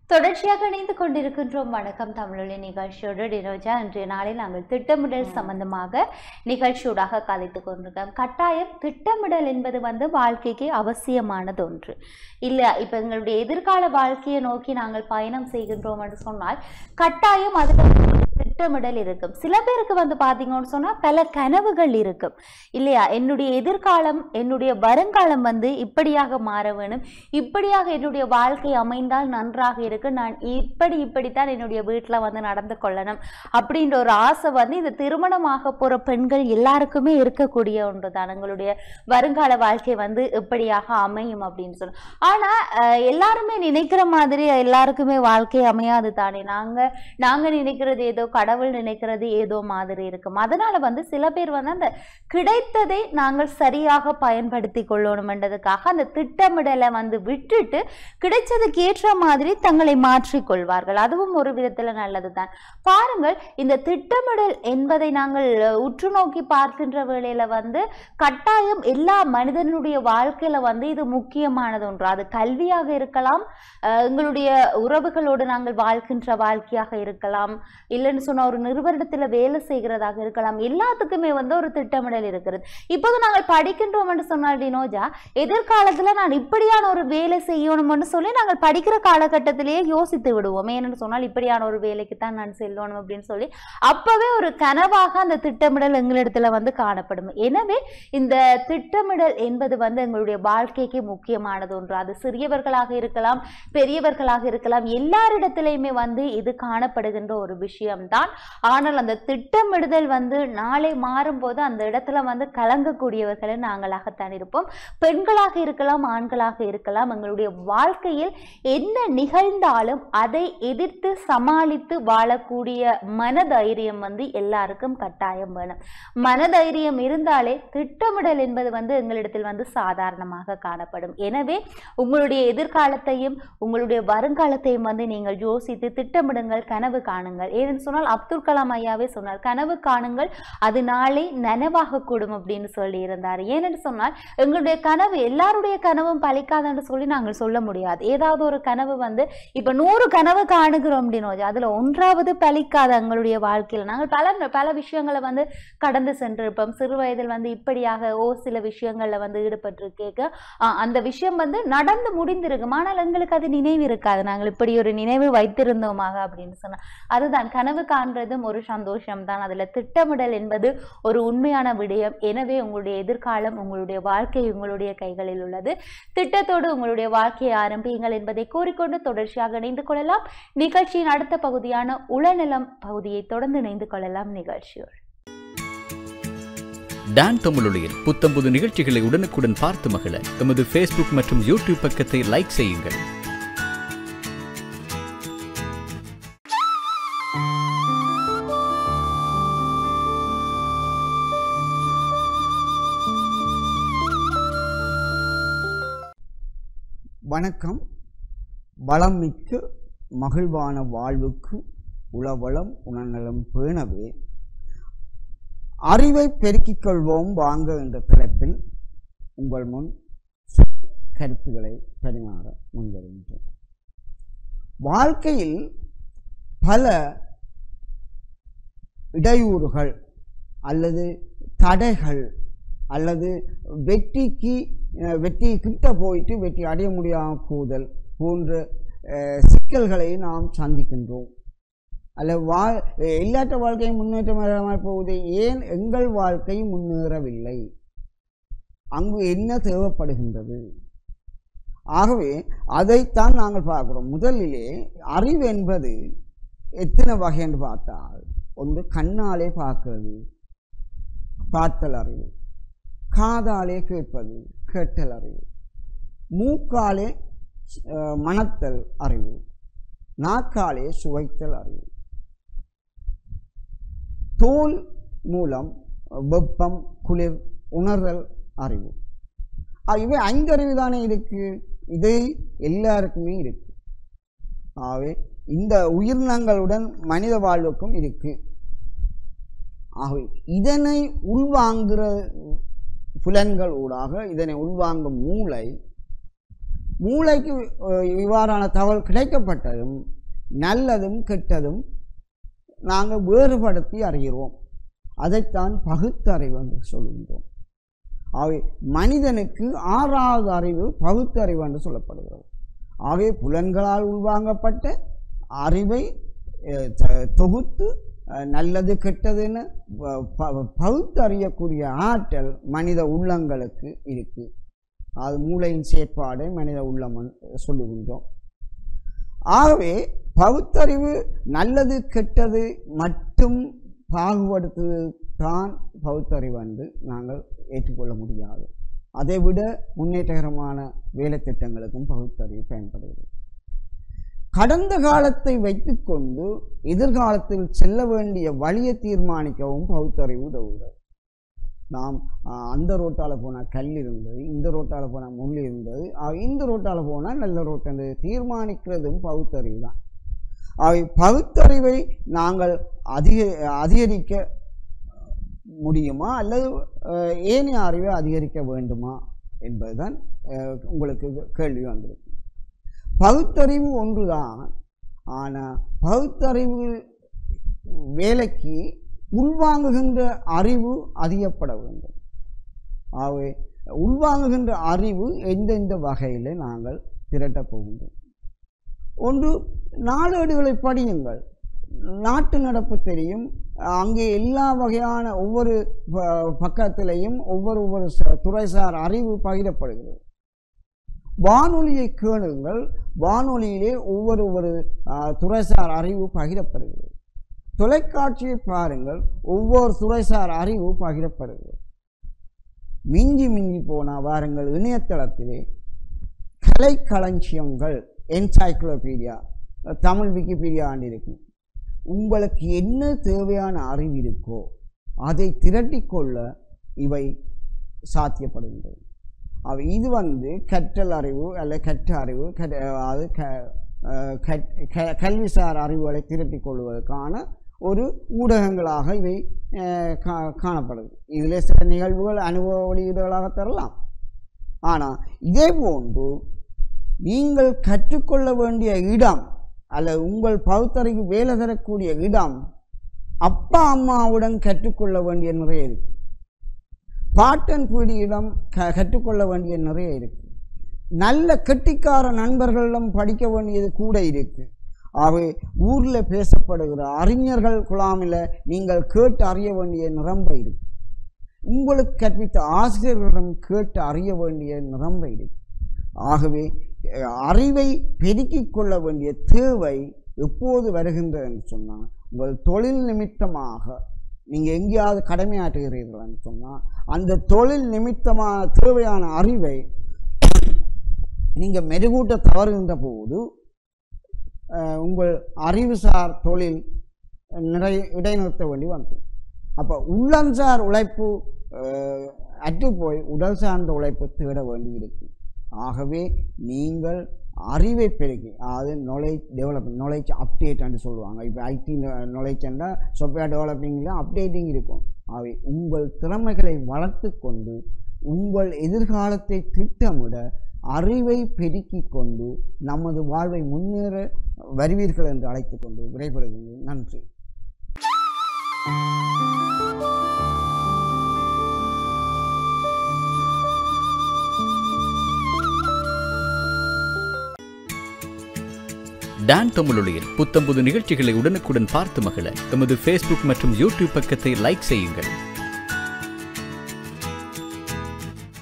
தொடர்ச்சியாக இணைந்து கொண்டிருக்கின்றோம் வணக்கம் தமிழொலி நிகழ்ச்சியோடு டினோஜா இன்றைய நாளில் நாங்கள் திட்டமிடல் சம்பந்தமாக நிகழ்ச்சியூடாக கதைத்துக் கொண்டிருக்கோம் கட்டாயம் திட்டமிடல் என்பது வந்து வாழ்க்கைக்கு அவசியமானது ஒன்று இல்லை இப்போ எங்களுடைய எதிர்கால வாழ்க்கையை நோக்கி நாங்கள் பயணம் செய்கின்றோம் என்று சொன்னால் கட்டாயம் அதில் திட்டமிடல் இருக்கும் சில பேருக்கு வந்து பார்த்தீங்கன்னு சொன்னால் பல கனவுகள் இருக்கும் இல்லையா என்னுடைய எதிர்காலம் என்னுடைய வருங்காலம் வந்து இப்படியாக மாற வேணும் இப்படியாக என்னுடைய வாழ்க்கை அமைந்தால் நன்றாக இருக்கு நான் இப்படி இப்படித்தான் என்னுடைய வீட்டில் வந்து நடந்து கொள்ளணும் அப்படின்ற ஒரு ஆசை வந்து இது திருமணமாக போகிற பெண்கள் எல்லாருக்குமே இருக்கக்கூடிய ஒன்று தான் எங்களுடைய வருங்கால வாழ்க்கை வந்து இப்படியாக அமையும் அப்படின்னு சொல்லி ஆனால் எல்லாருமே நினைக்கிற மாதிரி எல்லாருக்குமே வாழ்க்கை அமையாது தானே நாங்கள் நாங்கள் நினைக்கிறது ஏதோ கடவுள் நினைக்கிறது ஏதோ மாதிரி இருக்கும் அதனால வந்து சில பேர் வந்து அந்த கிடைத்ததை நாங்கள் சரியாக பயன்படுத்தி கொள்ளணும்ன்றதுக்காக அந்த திட்டமிடலை வந்து விட்டுட்டு கிடைச்சதுக்கு ஏற்ற மாதிரி தங்களை மாற்றிக்கொள்வார்கள் அதுவும் ஒரு விதத்துல நல்லது தான் பாருங்கள் இந்த திட்டமிடல் என்பதை நாங்கள் அஹ், உற்று நோக்கி பார்க்கின்ற வேளையில வந்து கட்டாயம் எல்லா மனிதனுடைய வாழ்க்கையில வந்து இது முக்கியமானது ஒன்று அது கல்வியாக இருக்கலாம் அஹ், எங்களுடைய உறவுகளோடு நாங்கள் வாழ்கின்ற வாழ்க்கையாக இருக்கலாம் இல்லைன்னு சொன்னா ஒரு நிறுவனத்துல வேலை செய்கிறதாக இருக்கலாம் எல்லாத்துக்குமே வந்து ஒரு திட்டமிடல் இருக்கிறது இப்போது நாங்கள் படிக்கின்றோம் என்று சொன்னால் டினோஜா எதிர்காலத்துல நான் இப்படியான ஒரு வேலை செய்யணும்னு சொல்லி நாங்கள் படிக்கிற காலகட்டத்திலேயே யோசித்து விடுவோம் ஏன்னு சொன்னால் இப்படியான ஒரு வேலைக்கு தான் நான் செல்லணும் அப்படின்னு சொல்லி அப்பவே ஒரு கனவாக அந்த திட்டமிடல் எங்களிடத்துல வந்து காணப்படும் எனவே இந்த திட்டமிடல் என்பது வந்து எங்களுடைய வாழ்க்கைக்கு முக்கியமானது ஒன்று அது சிறியவர்களாக இருக்கலாம் பெரியவர்களாக இருக்கலாம் எல்லாரிடத்திலையுமே வந்து இது காணப்படுகின்ற ஒரு விஷயம்தான் ஆனால் அந்த திட்டமிடுதல் வந்து நாளை மாறும்போது அந்த இடத்துல வந்து கலங்கக்கூடியவர்களை நாங்களாகத்தான் இருப்போம் பெண்களாக இருக்கலாம் ஆண்களாக இருக்கலாம் எங்களுடைய வாழ்க்கையில் என்ன நிகழ்ந்தாலும் அதை எதிர்த்து சமாளித்து வாழக்கூடிய மனதைரியம் வந்து எல்லாருக்கும் கட்டாயம் வேணும் மனதைரியம் இருந்தாலே திட்டமிடல் என்பது வந்து எங்களிடத்தில் வந்து சாதாரணமாக காணப்படும் எனவே உங்களுடைய எதிர்காலத்தையும் உங்களுடைய வருங்காலத்தையும் வந்து நீங்கள் யோசித்து திட்டமிடுங்கள் கனவு காணுங்கள் ஏன்னு சொன்னால் அப்துல் கலாம் ஐயாவே சொன்னார் கனவு காணுங்கள் அது நாளை நனவாக கூடும் அப்படின்னு சொல்லி இருந்தார் ஏனென்று சொன்னால் எங்களுடைய கனவு எல்லாருடைய கனவும் பலிக்காதுன்னு சொல்லி நாங்கள் சொல்ல முடியாது ஏதாவது ஒரு கனவு வந்து இப்போ நூறு கனவு காணுகிறோம் அப்படின்னு அதுல ஒன்றாவது பலிக்காது எங்களுடைய வாழ்க்கையில் நாங்கள் பல பல விஷயங்களை வந்து கடந்து சென்றிருப்போம் சிறு வயதில் வந்து இப்படியாக ஓ சில விஷயங்கள்ல வந்து ஈடுபட்டு கேட்க அந்த விஷயம் வந்து நடந்து முடிந்திருக்கும் ஆனால் எங்களுக்கு அது நினைவு இருக்காது நாங்கள் இப்படி ஒரு நினைவு வைத்திருந்தோமாக அப்படின்னு சொன்னா அதுதான் கனவு காண்றதும் ஒரு சந்தோஷம் தான் அதுல திட்டமிடல் என்பது ஒரு உண்மையான விடயம் எனவே உங்களுடைய எதிர்காலம் உங்களுடைய வாழ்க்கை உங்களுடைய கைகளில் உள்ளது திட்டத்தோடு உங்களுடைய வாழ்க்கையை ஆரம்பியுங்கள் என்பதை கூறிக்கொண்டு தொடர்ச்சியாக இணைந்து கொள்ளலாம் நிகழ்ச்சியின் அடுத்த பகுதியான உளநலம் பகுதியை தொடர்ந்து இணைந்து கொள்ளலாம் நிகழ்ச்சியோடு டான் தமிழொலியில் புத்தம்புது நிகழ்ச்சிகளை உடனுக்குடன் பார்த்து மகிழ எமது ஃபேஸ்புக் மற்றும் யூடியூப் பக்கத்தை லைக் செய்யுங்கள் வணக்கம் வளம் மிக்க மகிழ்வான வாழ்வுக்கு உளவளம் உணநலம் பேணவே அறிவை பெருக்கிக் கொள்வோம் வாங்க என்ற தலைப்பில் உங்கள் முன் சில கருத்துக்களை பரிமாற முன்வருகின்றேன் வாழ்க்கையில் பல இடையூறுகள் அல்லது தடைகள் அல்லது வெற்றிக்கு அஹ், வெற்றி கிட்ட போயிட்டு வெற்றி அடைய முடியாமல் போதல் போன்ற அஹ், சிக்கல்களை நாம் சந்திக்கின்றோம் அல்ல வா எல்லாத்த வாழ்க்கையும் முன்னேற்றம் வராமல் போகுது ஏன் எங்கள் வாழ்க்கை முன்னேறவில்லை அங்கு என்ன தேவைப்படுகின்றது ஆகவே அதைத்தான் நாங்கள் பார்க்கிறோம் முதலிலே அறிவு என்பது எத்தனை வகை என்று பார்த்தால் ஒன்று கண்ணாலே பார்க்கிறது பார்த்தல் அறிவு காதாலே கேட்பது கேட்டல் அறிவு மூக்காலே அஹ், மணத்தல் அறிவு நாக்காலே சுவைத்தல் அறிவு தோல் மூலம் வெப்பம் குளிர் உணர்தல் அறிவு ஆ, இவை ஐந்தறிவு தானே இருக்கு இதை எல்லாருக்குமே இருக்கு ஆகவே இந்த உயிரினங்களுடன் மனித வாழ்வுக்கும் இருக்கு ஆகவே இதனை உள்வாங்குகிற புலன்கள் ஊடாக இதனை உள்வாங்கும் மூளை மூளைக்கு அஹ், இவ்வாறான தகவல் கிடைக்கப்பட்டதும் நல்லதும் கெட்டதும் நாங்கள் வேறுபடுத்தி அறிகிறோம் அதைத்தான் பகுத்தறிவு என்று சொல்கின்றோம் ஆகவே மனிதனுக்கு ஆறாவது அறிவு பகுத்தறிவு என்று சொல்லப்படுகிறது ஆகவே புலன்களால் உள்வாங்கப்பட்ட அறிவை அஹ், த- தொகுத்து அஹ், நல்லது கெட்டதுன்னு ப- ப- பகுத்தறியக்கூடிய ஆற்றல் மனித உள்ளங்களுக்கு இருக்கு அது மூளையின் செயற்பாடை மனித உள்ளம் என்று சொல்லுகின்றோம் ஆகவே பகுத்தறிவு நல்லது கெட்டது மட்டும் பாகுபடுத்துவது தான் பகுத்தறிவு என்று நாங்கள் ஏற்றுக்கொள்ள முடியாது அதைவிட முன்னேற்றகரமான வேலை திட்டங்களுக்கும் பகுத்தறிவு பயன்படுகிறது கடந்த காலத்தை வைத்துக்கொண்டு எதிர்காலத்தில் செல்ல வேண்டிய வழியை தீர்மானிக்கவும் பகுத்தறிவு உதவுகிறது நாம் ஆஹ், அந்த ரோட்டால் போனால் கல் இருந்தது இந்த ரோட்டால் போனால் முள் இருந்தது ஆக இந்த ரோட்டால் போனால் நல்ல ரோட் என்று தீர்மானிக்கிறதும் பகுத்தறிவு தான் ஆக பகுத்தறிவை நாங்கள் அதிக அதிகரிக்க முடியுமா அல்லது அஹ், ஏனைய அறிவை அதிகரிக்க வேண்டுமா என்பதுதான் அஹ், உங்களுக்கு கேள்வி வந்திருக்கு பகுத்தறிவு ஒன்றுதான் ஆனால் பகுத்தறிவு வேலைக்கு உள்வாங்குகின்ற அறிவு அதிகப்பட வேண்டும் ஆகவே உள்வாங்குகின்ற அறிவு எந்தெந்த வகையில் நாங்கள் திரட்டப் போகின்றோம் ஒன்று நாளேடுகளை படியுங்கள் நாட்டு நடப்பு தெரியும் அங்கே எல்லா வகையான ஒவ்வொரு ப- பக்கத்திலையும் ஒவ்வொரு ஒவ்வொரு ச- துறைசார் அறிவு பகிரப்படுகிறது வானொலியை கேளுங்கள் வானொலியிலே ஒவ்வொரு ஒவ்வொரு ஆ, துறைசார் அறிவு பகிரப்படுகிறது தொலைக்காட்சியை பாருங்கள் ஒவ்வொரு துறைசார் அறிவு பகிரப்படுகிறது மிஞ்சி மிஞ்சி போனால் வாருங்கள் இணையதளத்திலே கலைக்களஞ்சியங்கள் என்சைக்ளோபீடியா தமிழ் விக்கிபீடியா இருக்கும் உங்களுக்கு என்ன தேவையான அறிவு இருக்கோ அதை திரட்டிக்கொள்ள இவை சாத்தியப்படுகின்றது அவ இது வந்து கற்றல் அறிவு அல்ல கற்ற அறிவு கற்ற- அதாவது க அஹ் கற்- க- கல்விசார் அறிவுகளை திரட்டிக் கொள்வதற்கான ஒரு ஊடகங்களாக இவை அஹ், கா- காணப்படுது இதில் சில நிகழ்வுகள் அனுபவ வெளியீடுகளாக தரலாம் ஆனால் இதே போன்று நீங்கள் கற்றுக்கொள்ள வேண்டிய இடம் அல்லது உங்கள் பகுத்தறிவு வேலை தரக்கூடிய இடம் அப்பா அம்மாவுடன் கற்றுக்கொள்ள வேண்டிய நிறைய இருக்கு பாட்டன் பீடியிடம் க கற்றுக்கொள்ள வேண்டிய நிறைய இருக்கு நல்ல கெட்டிக்கார நண்பர்களிடம் படிக்க வேண்டியது கூட இருக்கு ஆகவே ஊரில் பேசப்படுகிற அறிஞர்கள் குழாமில் நீங்கள் கேட்டு அறிய வேண்டிய நிரம்ப இருக்கு உங்களுக்கு கற்பித்த ஆசிரியர்களிடம் கேட்டு அறிய வேண்டிய நிரம்ப இருக்கு ஆகவே அஹ், அறிவை பெருக்கிக் கொள்ள வேண்டிய தேவை எப்போது வருகின்றது என்று சொன்னால் உங்கள் தொழில் நிமித்தமாக நீங்கள் எங்கேயாவது கடமையாற்றுகிறீர்கள் என்று சொன்னால் அந்த தொழில் நிமித்தமான தேவையான அறிவை நீங்கள் மெருகூட்ட தவறுகின்ற போது அஹ், உங்கள் அறிவுசார் தொழில் நிறை இடைநிறுத்த வேண்டி வந்தது அப்போ உள்ளம்சார் உழைப்பு அஹ், அற்று போய் உடல் சார்ந்த உழைப்பு தேட வேண்டி இருக்கு ஆகவே நீங்கள் அறிவை பெருக்கி அதாவது நாலேஜ் டெவலப்மெண்ட் நாலேஜ் அப்டேட் என்று சொல்லுவாங்க இப்போ ஐடி நாலேஜ் என்றால் சாஃப்ட்வேர் டெவலப்பிங்கில் அப்டேட்டிங் இருக்கும் அவை உங்கள் திறமைகளை வளர்த்து கொண்டு உங்கள் எதிர்காலத்தை திட்டமிட அறிவை பெருக்கிக் கொண்டு நமது வாழ்வை முன்னேற வருவீர்கள் என்று அழைத்துக் கொண்டு விடைபெறுகின்றேன் நன்றி டான் தமிழொலியில் புத்தம்புது நிகழ்ச்சிகளை உடனுக்குடன் பார்த்து மகிழ எமது ஃபேஸ்புக் மற்றும் யூடியூப் பக்கத்தை லைக் செய்யுங்கள்